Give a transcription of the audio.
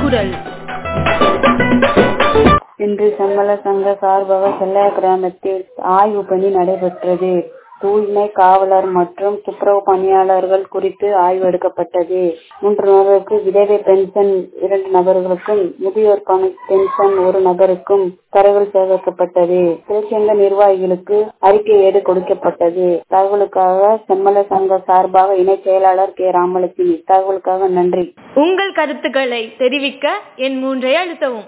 குரல் இன்று செம்மல சங்க சார்பாக செல்லையா கிராமத்தில் ஆய்வு பணி நடைபெற்றது தூய்மை காவலர் மற்றும் துப்புரவு பணியாளர்கள் குறித்து ஆய்வு எடுக்கப்பட்டது மூன்று நபருக்கு விதவை பென்ஷன் இரண்டு நபர்களுக்கும் முதியோர் பணி பென்ஷன் ஒரு நபருக்கும் தரவுகள் சேகரிக்கப்பட்டது தொழிற்சங்க நிர்வாகிகளுக்கு அறிக்கை ஏடு கொடுக்கப்பட்டது தகவலுக்காக செம்மல சங்க சார்பாக இணை செயலாளர் கே ராமலட்சுமி தகவலுக்காக நன்றி உங்கள் கருத்துக்களை தெரிவிக்க என் மூன்றை அழுத்தவும்